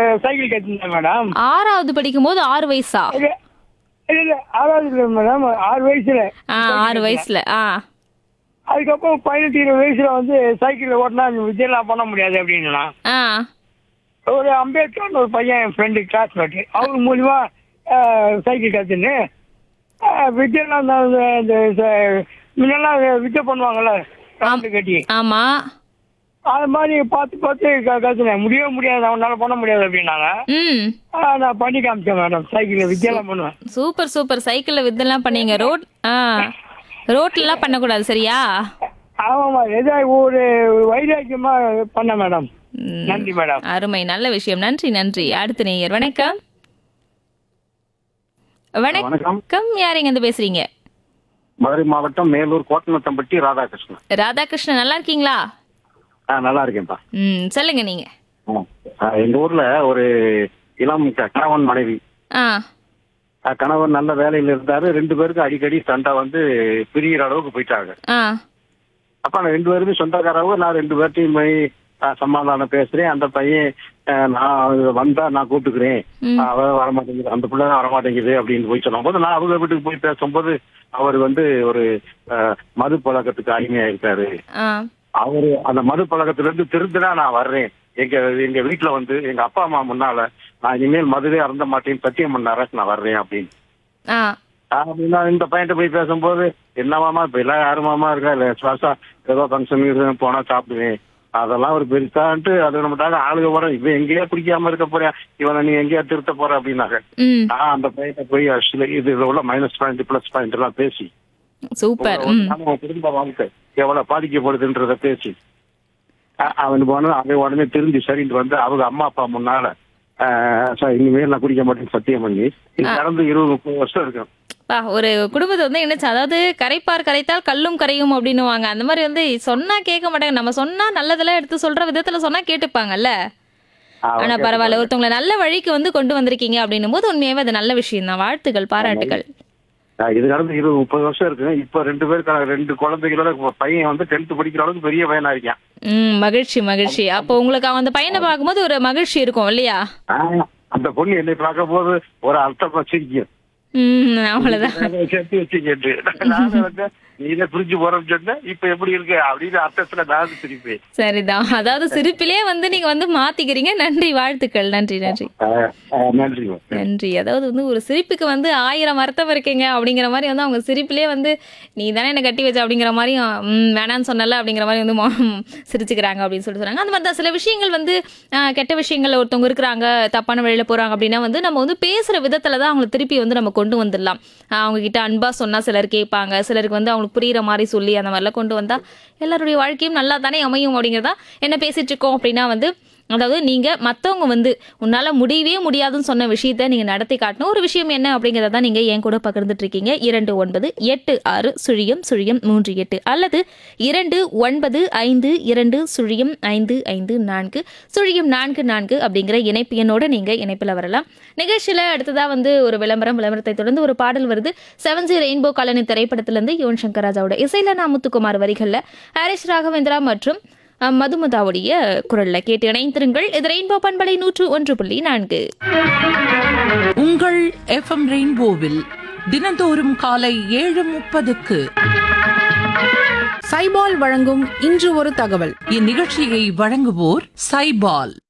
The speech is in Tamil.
சைக்கிள் கற்றுந்தேன் மேடம் ஆறாவது படிக்கும் போது ஆறு வயசா இல்ல இல்ல, இல்ல ஆறாவது இல்லை மேடம் ஆறு வயசுல ஆ ஆறு வயசுல ஆ அதுக்கப்புறம் பதினெட்டு இருபது வயசுல வந்து சைக்கிள் ஓட்டினா விஜயெல்லாம் பண்ண முடியாது அப்படின்னா ஆ ஒரு அம்பேத்கர்னு ஒரு பையன் என் ஃப்ரெண்டு கிளாஸ்மேட் அவர் மூலியமா அஹ், சைக்கிள் கற்றுன்னு விஜயெல்லாம் இந்த இந்த ச- முன்னெல்லாம் விஜய் பண்ணுவாங்கல்ல ரவுண்டு கட்டி ஆமா அது மாதிரி பார்த்து பார்த்து க- கத்துனேன் முடியவே முடியாது அவனால பண்ண முடியாது அப்படின்னாங்க ம் ஆ, நான் பண்ணி காமிச்சேன் மேடம் சைக்கிள் வித்தியாலம் பண்ணுவேன் சூப்பர் சூப்பர் சைக்கிள்ல வித்தெல்லாம் பண்ணீங்க ரோட் ஆ ரோட்லலாம் பண்ணக்கூடாது சரியா ஆமாம்மா ஏதோ ஒரு வைராக்கியமா பண்ணேன் மேடம் ம், நன்றி மேடம் அருமை நல்ல விஷயம் நன்றி நன்றி அடுத்த நேயர் வணக்கம் வணக்கம் யாருங்க இருந்து பேசுறீங்க மதுரை மாவட்டம் மேலூர் கோட்டநத்தம்பட்டி ராதாகிருஷ்ணன் ராதாகிருஷ்ணன் நல்லா இருக்கீங்களா ஆ நல்லா இருக்கேன்ப்பா ம் சொல்லுங்க நீங்க ஆ. ஆ, எங்க ஊர்ல ஒரு இளம் க- கணவன் மனைவி ஆ ஆ, கணவன் நல்ல வேலையில இருந்தாரு ரெண்டு பேருக்கும் அடிக்கடி சண்டை வந்து பிரிகிற அளவுக்கு போயிட்டாங்க ஆ அப்ப நான் ரெண்டு பேருமே சொந்தக்காரவங்க நான் ரெண்டு பேர்ட்டையும் போய் ஆ, சமாதானம் பேசுறேன் அந்த பையன் ஆ, நான் வந்தா நான் கூப்பிட்டுக்கிறேன் ம். அவ வரமாட்டேங்குது அந்த பிள்ளை தான் வரமாட்டேங்குது அப்படின்னு போய் சொல்லும்போது நான் அவங்க வீட்டுக்கு போய் பேசும்போது அவர் வந்து ஒரு ஆ, மது பழக்கத்துக்கு அடிமையா இருக்காரு ஆ அவரு அந்த மது பழக்கத்துல இருந்து திருந்தினா நான் வர்றேன் எங்க எங்க வீட்டுல வந்து எங்க அப்பா அம்மா முன்னால நான் இனிமேல் மதுவே அருந்த மாட்டேன் சத்தியம் பண்ணார நான் வர்றேன் அப்படின்னு ஆ அப்படின்னா இந்த பையன்ட்ட போய் பேசும்போது என்னவாமா இப்ப எல்லாம் யாருமாமா இருக்கா இல்ல சுவாசா ஏதோ ஃபங்க்ஷன் போனா சாப்பிடுவேன் அதெல்லாம் ஒரு பெருசான்ட்டு அது நம்மட்டாக ஆளுக வர இவன் எங்கேயா குடிக்காம இருக்க போறேன் இவனை நீ எங்கேயா திருத்த போற அப்படின்னாங்க ம் நான் அந்த பையன்ட்ட போய் actually இது இதுல உள்ள மைனஸ் பாயிண்ட் பிளஸ் பாயிண்ட் எல்லாம் பேசி சூப்பர் ஒரு ம் நாள் உன் குடும்ப வாழ்க்கை எவ்வளவு பாதிக்கப்படுதுன்றத பேசி அ- அவன் போன அவன் உடனே திரும்பி சரின்னு வந்து அவங்க அம்மா அப்பா முன்னால அஹ், சார் இனிமேல் நான் குடிக்க மாட்டேன்னு சத்தியம் பண்ணி இது நடந்து இருபது முப்பது வருஷம் இருக்கும் பா ஒரு குடும்பத்தை வந்து என்னச்சு அதாவது கரைப்பார் கரைத்தால் கல்லும் கரையும் அப்படின்னுவாங்க அந்த மாதிரி வந்து சொன்னா கேட்க மாட்டாங்க நம்ம சொன்னா நல்லதெல்லாம் எடுத்து சொல்ற விதத்துல சொன்னா கேட்டுப்பாங்கல்ல ஆனா பரவாயில்ல ஒருத்தவங்களை நல்ல வழிக்கு வந்து கொண்டு வந்திருக்கீங்க அப்படின்னும் போது உண்மையாவே அது நல்ல விஷயம் தான் வாழ்த்துக்கள் பாராட்டுகள் அஹ், இது நடந்து இருபது முப்பது வருஷம் இருக்கு இப்ப ரெண்டு பேருக்கு ரெண்டு குழந்தைகளோட இப்ப பையன் வந்து டென்த் படிக்கிற அளவுக்கு பெரிய பையனா இருக்கான் ம் மகிழ்ச்சி மகிழ்ச்சி அப்போ உங்களுக்கு அந்த பையனை பார்க்கும்போது ஒரு மகிழ்ச்சி இருக்கும் இல்லையா ஆஹ், அந்த பொண்ணு என்னை பார்க்கும் போது ஒரு அர்த்தமா சிரிக்கும் ம் அவ்வளவுதான் அதை சேர்த்து வச்சு கேட்டு நான் வந்து நீ இதை புரிஞ்சு போறேன்னு சொன்னேன் இப்ப எப்படி இருக்கு அப்படின்னு அர்த்தத்துல நான் சிரிப்பேன் சரிதான் அதாவது சிரிப்பிலே வந்து நீங்க வந்து மாத்திக்கிறீங்க நன்றி வாழ்த்துக்கள் நன்றி நன்றி அஹ், அஹ், நன்றி மேம். நன்றி அதாவது வந்து ஒரு சிரிப்புக்கு வந்து ஆயிரம் அர்த்தம் இருக்கீங்க அப்படிங்கிற மாதிரி வந்து அவங்க சிரிப்பிலே வந்து நீ தானே என்ன கட்டி வச்ச அப்படிங்கிற மாதிரியும் ம், வேணான்னு சொன்னல அப்படிங்கிற மாதிரி வந்து மோ- சிரிச்சுக்கிறாங்க அப்படின்னு சொல்லிட்டு சொல்றாங்க அந்த மாதிரி தான் சில விஷயங்கள் வந்து ஆஹ், கெட்ட விஷயங்கள்ல ஒருத்தவங்க இருக்கிறாங்க தப்பான வழியில போறாங்க அப்படின்னா வந்து நம்ம வந்து பேசுற விதத்துல தான் அவங்களை திருப்பி வந்து நம்ம கொண்டு வந்துடலாம் ஆஹ், அவங்க கிட்ட அன்பா சொன்னா சிலர் கேட்பாங்க சிலருக்கு வந்து அவங்களுக்கு புரியுற மாதிரி சொல்லி அந்த மாதிரிலாம் கொண்டு வந்தா எல்லாருடைய வாழ்க்கையும் நல்லா தானே அமையும் அப்படிங்கிறதா என்ன பேசிட்டு இருக்கோம் அப்படின்னா வந்து அதாவது நீங்க மத்தவங்க வந்து உன்னால முடியவே முடியாதுன்னு சொன்ன விஷயத்த நீங்க நடத்தி காட்டணும் ஒரு விஷயம் என்ன அப்படிங்கறத தான் நீங்க என் கூட பகிர்ந்துட்டு இருக்கீங்க இரண்டு ஒன்பது எட்டு ஆறு சுழியம் சுழியம் மூன்று எட்டு அல்லது இரண்டு ஒன்பது ஐந்து இரண்டு சுழியம் ஐந்து ஐந்து நான்கு சுழியம் நான்கு நான்கு அப்படிங்கிற இணைப்பு எண்ணோட நீங்க இணைப்பில் வரலாம் நிகழ்ச்சியில அடுத்ததா வந்து ஒரு விளம்பரம் விளம்பரத்தை தொடர்ந்து ஒரு பாடல் வருது செவன் ஜி ரெயின்போ காலனி திரைப்படத்திலிருந்து யுவன் சங்கர் ராஜாவோட இசையில நான் முத்துக்குமார் வரிகள்ல ஹாரிஸ் ராகவேந்திரா மற்றும் அஹ், மதுமதாவுடைய குரல்ல கேட்டு இணைந்திருங்கள் இது ரெயின்போ பண்பலை நூற்று ஒன்று புள்ளி நான்கு உங்கள் எஃப்எம் ரெயின்போவில் தினந்தோறும் காலை ஏழு முப்பதுக்கு சைபால் வழங்கும் இன்று ஒரு தகவல் இந்நிகழ்ச்சியை வழங்குவோர் சைபால்